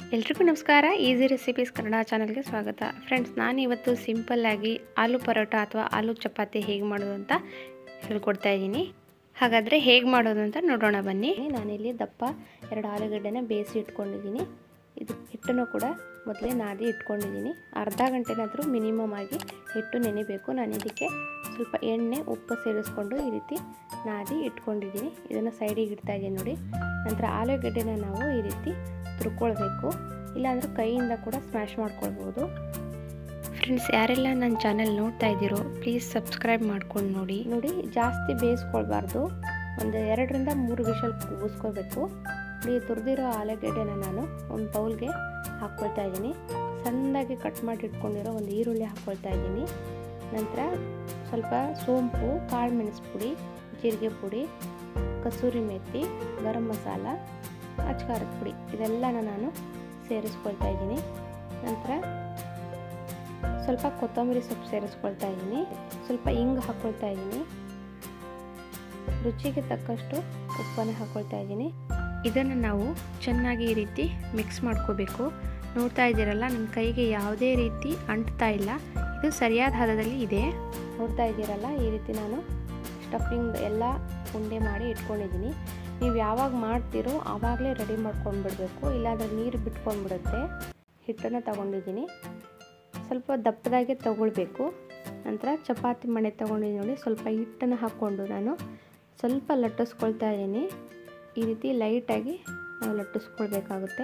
ಎಲ್ರಿಗೂ ನಮಸ್ಕಾರ easy recipes Kannada ಚಾನಲ್ಗೆ ಸ್ವಾಗತ ಫ್ರೆಂಡ್ಸ್ ನಾನು ಇವತ್ತು ಸಿಂಪಲ್ಲಾಗಿ ಆಲೂ ಪರೋಟ ಅಥವಾ ಆಲೂ ಚಪಾತಿ ಹೇಗೆ ಮಾಡೋದು ಅಂತ ಹೇಳ್ಕೊಡ್ತಾ ಇದ್ದೀನಿ ಹಾಗಾದರೆ ಹೇಗೆ ಮಾಡೋದು ಅಂತ ನೋಡೋಣ ಬನ್ನಿ ನಾನಿಲ್ಲಿ ದಪ್ಪ ಎರಡು ಆಲೂಗಡ್ಡೆನ ಬೇಯಿಸಿ ಇಟ್ಕೊಂಡಿದ್ದೀನಿ ಇದು ಹಿಟ್ಟನ್ನು ಕೂಡ ಮೊದಲೇ ನಾದಿ ಇಟ್ಕೊಂಡಿದ್ದೀನಿ ಅರ್ಧ ಗಂಟೆನಾದರೂ ಮಿನಿಮಮ್ ಆಗಿ ಹಿಟ್ಟು ನೆನೆಬೇಕು ನಾನು ಇದಕ್ಕೆ ಸ್ವಲ್ಪ ಎಣ್ಣೆ ಉಪ್ಪು ಸೇರಿಸ್ಕೊಂಡು ಈ ರೀತಿ ನಾದಿ ಇಟ್ಕೊಂಡಿದ್ದೀನಿ ಇದನ್ನು ಸೈಡಿಗೆ ಇಡ್ತಾ ಇದ್ದೀನಿ ನೋಡಿ ನಂತರ ಆಲೂಗಡ್ಡೆನ ನಾವು ಈ ರೀತಿ ತುರ್ಕೊಳ್ಬೇಕು ಇಲ್ಲಾಂದ್ರೆ ಕೈಯಿಂದ ಕೂಡ ಸ್ಮ್ಯಾಶ್ ಮಾಡ್ಕೊಳ್ಬೋದು ಫ್ರೆಂಡ್ಸ್ ಯಾರೆಲ್ಲ ನನ್ನ ಚಾನೆಲ್ ನೋಡ್ತಾ ಇದ್ದೀರೋ ಪ್ಲೀಸ್ ಸಬ್ಸ್ಕ್ರೈಬ್ ಮಾಡ್ಕೊಂಡು ನೋಡಿ ನೋಡಿ ಜಾಸ್ತಿ ಬೇಯಿಸ್ಕೊಳ್ಬಾರ್ದು ಒಂದು ಎರಡರಿಂದ ಮೂರು ವಿಷಲ್ ಕೂಗಿಸ್ಕೋಬೇಕು ಈ ತುರಿದಿರೋ ಆಲೂಗೆಡ್ಡೆನ ನಾನು ಒಂದು ಬೌಲ್ಗೆ ಹಾಕ್ಕೊಳ್ತಾ ಇದ್ದೀನಿ ಸಣ್ಣದಾಗಿ ಕಟ್ ಮಾಡಿ ಇಟ್ಕೊಂಡಿರೋ ಒಂದು ಈರುಳ್ಳಿ ಹಾಕ್ಕೊಳ್ತಾ ಇದ್ದೀನಿ ನಂತರ ಸ್ವಲ್ಪ ಸೋಂಪು ಕಾಳು ಮೆಣಸು ಪುಡಿ ಜೀರಿಗೆ ಪುಡಿ ಕಸೂರಿ ಮೆಥಿ ಗರಂ ಮಸಾಲ ಅಚ್ಕಾರದ ಪುಡಿ ಇದೆಲ್ಲನ ನಾನು ಸೇರಿಸ್ಕೊಳ್ತಾ ಇದ್ದೀನಿ ನಂತರ ಸ್ವಲ್ಪ ಕೊತ್ತಂಬರಿ ಸೊಪ್ಪು ಸೇರಿಸ್ಕೊಳ್ತಾ ಇದ್ದೀನಿ ಸ್ವಲ್ಪ ಹಿಂಗ್ ಹಾಕ್ಕೊಳ್ತಾ ಇದ್ದೀನಿ ರುಚಿಗೆ ತಕ್ಕಷ್ಟು ಉಪ್ಪನ್ನು ಹಾಕ್ಕೊಳ್ತಾ ಇದ್ದೀನಿ ಇದನ್ನು ನಾವು ಚೆನ್ನಾಗಿ ಈ ರೀತಿ ಮಿಕ್ಸ್ ಮಾಡ್ಕೋಬೇಕು ನೋಡ್ತಾ ಇದ್ದೀರಲ್ಲ ನನ್ನ ಕೈಗೆ ಯಾವುದೇ ರೀತಿ ಅಂಟ್ತಾ ಇಲ್ಲ ಇದು ಸರಿಯಾದ ಹದದಲ್ಲಿ ಇದೆ ನೋಡ್ತಾ ಇದ್ದೀರಲ್ಲ ಈ ರೀತಿ ನಾನು ಸ್ಟಫಿಂಗ್ ಎಲ್ಲ ಉಂಡೆ ಮಾಡಿ ಇಟ್ಕೊಂಡಿದ್ದೀನಿ ನೀವು ಯಾವಾಗ ಮಾಡ್ತೀರೋ ಆವಾಗಲೇ ರೆಡಿ ಮಾಡ್ಕೊಂಡು ಬಿಡಬೇಕು ಇಲ್ಲಾಂದರೆ ನೀರು ಬಿಟ್ಕೊಂಡ್ಬಿಡುತ್ತೆ ಹಿಟ್ಟನ್ನು ತಗೊಂಡಿದ್ದೀನಿ ಸ್ವಲ್ಪ ದಪ್ಪದಾಗೆ ತಗೊಳ್ಬೇಕು ನಂತರ ಚಪಾತಿ ಮಣೆ ತೊಗೊಂಡಿದ್ದೀನಿ ನೋಡಿ ಸ್ವಲ್ಪ ಹಿಟ್ಟನ್ನು ಹಾಕ್ಕೊಂಡು ನಾನು ಸ್ವಲ್ಪ ಲಟ್ಟಿಸ್ಕೊಳ್ತಾ ಇದ್ದೀನಿ ಈ ರೀತಿ ಲೈಟಾಗಿ ನಾವು ಲಟ್ಟಿಸ್ಕೊಳ್ಬೇಕಾಗುತ್ತೆ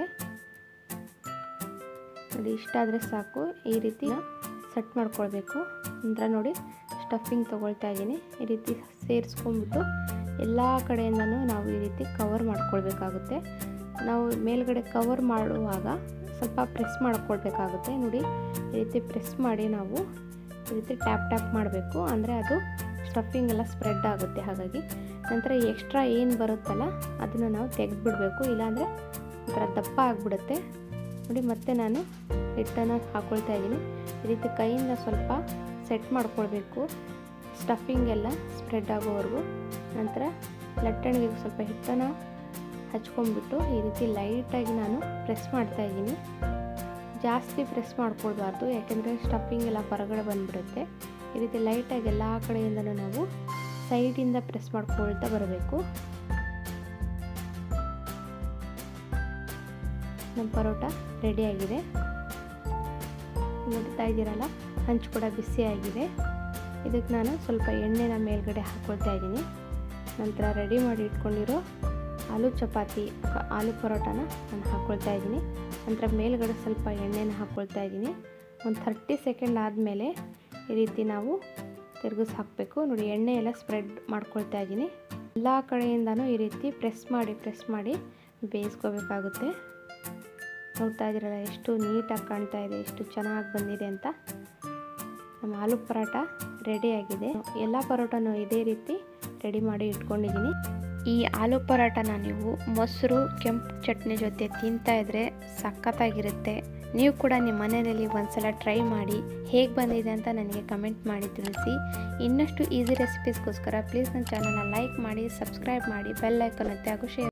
ನೋಡಿ ಇಷ್ಟಾದರೆ ಸಾಕು ಈ ರೀತಿ ಸೆಟ್ ಮಾಡ್ಕೊಳ್ಬೇಕು ನಂತರ ನೋಡಿ ಸ್ಟಫಿಂಗ್ ತೊಗೊಳ್ತಾ ಇದ್ದೀನಿ ಈ ರೀತಿ ಸೇರಿಸ್ಕೊಂಡ್ಬಿಟ್ಟು ಎಲ್ಲ ಕಡೆಯಿಂದನೂ ನಾವು ಈ ರೀತಿ ಕವರ್ ಮಾಡ್ಕೊಳ್ಬೇಕಾಗುತ್ತೆ ನಾವು ಮೇಲ್ಗಡೆ ಕವರ್ ಮಾಡುವಾಗ ಸ್ವಲ್ಪ ಪ್ರೆಸ್ ಮಾಡ್ಕೊಳ್ಬೇಕಾಗುತ್ತೆ ನೋಡಿ ಈ ರೀತಿ ಪ್ರೆಸ್ ಮಾಡಿ ನಾವು ಈ ರೀತಿ ಟ್ಯಾಪ್ ಟ್ಯಾಪ್ ಮಾಡಬೇಕು ಅಂದರೆ ಅದು ಸ್ಟಫಿಂಗ್ ಎಲ್ಲ ಸ್ಪ್ರೆಡ್ ಆಗುತ್ತೆ ಹಾಗಾಗಿ ನಂತರ ಎಕ್ಸ್ಟ್ರಾ ಏನು ಬರುತ್ತಲ್ಲ ಅದನ್ನು ನಾವು ತೆಗೆದುಬಿಡಬೇಕು ಇಲ್ಲಾಂದರೆ ಒಂಥರ ದಪ್ಪ ಆಗಿಬಿಡುತ್ತೆ ನೋಡಿ ಮತ್ತೆ ನಾನು ಹಿಟ್ಟನ್ನು ಹಾಕ್ಕೊಳ್ತಾ ಇದ್ದೀನಿ ಈ ರೀತಿ ಕೈಯಿಂದ ಸ್ವಲ್ಪ ಸೆಟ್ ಮಾಡ್ಕೊಳ್ಬೇಕು ಸ್ಟಫಿಂಗ್ ಎಲ್ಲ ಸ್ಪ್ರೆಡ್ ಆಗೋವರೆಗೂ ನಂತರ ಲಟ್ಟಣಿಗೆ ಸ್ವಲ್ಪ ಹಿಟ್ಟನ್ನು ಹಚ್ಕೊಂಡ್ಬಿಟ್ಟು ಈ ರೀತಿ ಲೈಟಾಗಿ ನಾನು ಪ್ರೆಸ್ ಮಾಡ್ತಾ ಇದ್ದೀನಿ ಜಾಸ್ತಿ ಪ್ರೆಸ್ ಮಾಡ್ಕೊಳ್ಬಾರ್ದು ಯಾಕೆಂದರೆ ಸ್ಟಫಿಂಗ್ ಎಲ್ಲ ಹೊರಗಡೆ ಬಂದುಬಿಡುತ್ತೆ ಈ ರೀತಿ ಲೈಟಾಗಿ ಎಲ್ಲ ಕಡೆಯಿಂದನೂ ನಾವು ಸೈಡಿಂದ ಪ್ರೆಸ್ ಮಾಡ್ಕೊಳ್ತಾ ಬರಬೇಕು ನಮ್ಮ ಪರೋಟ ರೆಡಿಯಾಗಿದೆ ನೋಡ್ತಾ ಇದ್ದೀರಲ್ಲ ಹಂಚು ಕೂಡ ಬಿಸಿಯಾಗಿದೆ ಇದಕ್ಕೆ ನಾನು ಸ್ವಲ್ಪ ಎಣ್ಣೆನ ಮೇಲ್ಗಡೆ ಹಾಕ್ಕೊಳ್ತಾ ಇದ್ದೀನಿ ನಂತರ ರೆಡಿ ಮಾಡಿ ಇಟ್ಕೊಂಡಿರೋ ಆಲೂ ಚಪಾತಿ ಅಥವಾ ಆಲೂ ಪರೋಟನ ನಾನು ಹಾಕ್ಕೊಳ್ತಾ ಇದ್ದೀನಿ ನಂತರ ಮೇಲ್ಗಡೆ ಸ್ವಲ್ಪ ಎಣ್ಣೆನ ಹಾಕ್ಕೊಳ್ತಾ ಇದ್ದೀನಿ ಒಂದು ಥರ್ಟಿ ಸೆಕೆಂಡ್ ಆದಮೇಲೆ ಈ ರೀತಿ ನಾವು ತಿರುಗಿಸಿ ಹಾಕಬೇಕು ನೋಡಿ ಎಣ್ಣೆ ಎಲ್ಲ ಸ್ಪ್ರೆಡ್ ಮಾಡ್ಕೊಳ್ತಾ ಇದ್ದೀನಿ ಎಲ್ಲ ಕಡೆಯಿಂದನೂ ಈ ರೀತಿ ಪ್ರೆಸ್ ಮಾಡಿ ಪ್ರೆಸ್ ಮಾಡಿ ಬೇಯಿಸ್ಕೋಬೇಕಾಗುತ್ತೆ ನೋಡ್ತಾ ಇದ್ದೀರಲ್ಲ ಎಷ್ಟು ನೀಟಾಗಿ ಕಾಣ್ತಾ ಇದೆ ಎಷ್ಟು ಚೆನ್ನಾಗಿ ಬಂದಿದೆ ಅಂತ ನಮ್ಮ ಆಲೂ ಪರೋಟ ರೆಡಿಯಾಗಿದೆ ಎಲ್ಲ ಪರೋಟನೂ ಇದೇ ರೀತಿ ರೆಡಿ ಮಾಡಿ ಇಟ್ಕೊಂಡಿದ್ದೀನಿ ಈ ಆಲೂ ಪರೋಟನ ನೀವು ಮೊಸರು ಕೆಂಪು ಚಟ್ನಿ ಜೊತೆ ತಿಂತಾ ಇದ್ರೆ ಸಖತ್ತಾಗಿರುತ್ತೆ ನೀವು ಕೂಡ ನಿಮ್ಮ ಮನೆಯಲ್ಲಿ ಒಂದ್ಸಲ ಟ್ರೈ ಮಾಡಿ ಹೇಗೆ ಬಂದಿದೆ ಅಂತ ನನಗೆ ಕಮೆಂಟ್ ಮಾಡಿ ತಿಳಿಸಿ ಇನ್ನಷ್ಟು ಈಸಿ ರೆಸಿಪೀಸ್ಗೋಸ್ಕರ ಪ್ಲೀಸ್ ನನ್ನ ಚಾನಲ್ನ ಲೈಕ್ ಮಾಡಿ ಸಬ್ಸ್ಕ್ರೈಬ್ ಮಾಡಿ ಬೆಲ್ ಐಕನ್ ಒತ್ತಿ ಹಾಗೂ ಶೇರ್